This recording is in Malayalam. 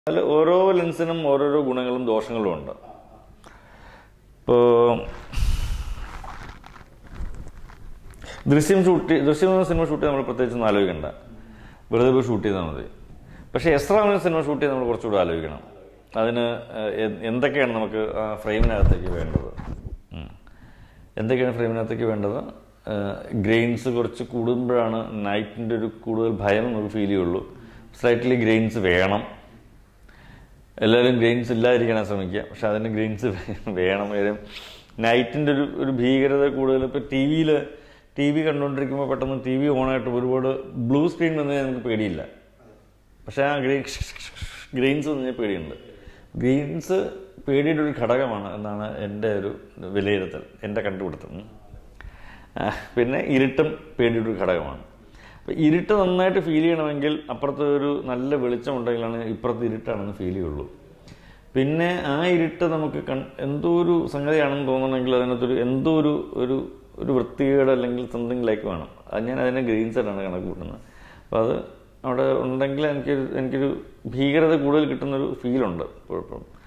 അതിൽ ഓരോ ലെൻസിനും ഓരോരോ ഗുണങ്ങളും ദോഷങ്ങളും ഉണ്ട് ഇപ്പോൾ ദൃശ്യം ഷൂട്ട് ദൃശ്യം എന്ന സിനിമ ഷൂട്ട് നമ്മൾ പ്രത്യേകിച്ച് ഒന്നും ആലോചിക്കണ്ട വെറുതെ പോയി ഷൂട്ട് ചെയ്താൽ മതി പക്ഷേ എസ്ര എന്ന സിനിമ ഷൂട്ട് ചെയ്ത് നമ്മൾ കുറച്ചുകൂടെ ആലോചിക്കണം അതിന് ഏഹ്, എ- എന്തൊക്കെയാണ് നമുക്ക് ആ ഫ്രെയിമിനകത്തേക്ക് വേണ്ടത് ഉം. എന്തൊക്കെയാണ് ഫ്രെയിമിനകത്തേക്ക് വേണ്ടത് ഗ്രെയിൻസ് കുറച്ച് കൂടുമ്പോഴാണ് നൈറ്റിൻ്റെ ഒരു കൂടുതൽ ഭയം നമുക്ക് ഫീൽ ചെയ്യുള്ളൂ സ്ലൈറ്റ്ലി ഗ്രെയിൻസ് വേണം എല്ലാവരും ഗ്രെയിൻസ് ഇല്ലാതിരിക്കാൻ ശ്രമിക്കുക പക്ഷെ അതിന് ഗ്രെയിൻസ് വേണം കാര്യം നൈറ്റിൻ്റെ ഒരു ഒരു ഭീകരത കൂടുതൽ ഇപ്പോൾ ടി വിയിൽ ടി വി കണ്ടുകൊണ്ടിരിക്കുമ്പോൾ പെട്ടെന്ന് ടി വി ഓണായിട്ട് ഒരുപാട് ബ്ലൂ സ്ക്രീൻ വന്നു കഴിഞ്ഞാൽ നമുക്ക് പേടിയില്ല പക്ഷേ ആ ഗ്രെയിൻ ഗ്രെയിൻസ് വന്നു കഴിഞ്ഞാൽ പേടിയുണ്ട് ഗ്രെയിൻസ് പേടിയുടെ ഒരു ഘടകമാണ് എന്നാണ് എൻ്റെ ഒരു വിലയിരുത്തൽ എൻ്റെ കണ്ടുപിടുത്തം ഉം. ആ, പിന്നെ ഇരുട്ടും പേടിയുടെ ഒരു ഘടകമാണ് അപ്പം ഇരുട്ട് നന്നായിട്ട് ഫീൽ ചെയ്യണമെങ്കിൽ അപ്പുറത്ത് ഒരു നല്ല വെളിച്ചം ഉണ്ടെങ്കിലാണ് ഇപ്പുറത്ത് ഇരുട്ടാണെന്ന് ഫീൽ ചെയ്യുള്ളൂ പിന്നെ ആ ഇരുട്ട് നമുക്ക് കൺ എന്തോ ഒരു സംഗതിയാണെന്ന് തോന്നണമെങ്കിൽ അതിനകത്തൊരു എന്തോ ഒരു ഒരു ഒരു വൃത്തികേട് അല്ലെങ്കിൽ സംതിങ് ലൈക്ക് വേണം അത് ഞാൻ അതിനെ ഗ്രീൻ സൈഡാണ് കണക്ക് കൂട്ടുന്നത് അപ്പോൾ അത് അവിടെ ഉണ്ടെങ്കിൽ എനിക്കൊരു എനിക്കൊരു ഭീകരത കൂടുതൽ കിട്ടുന്നൊരു ഫീലുണ്ട് ഇപ്പോഴും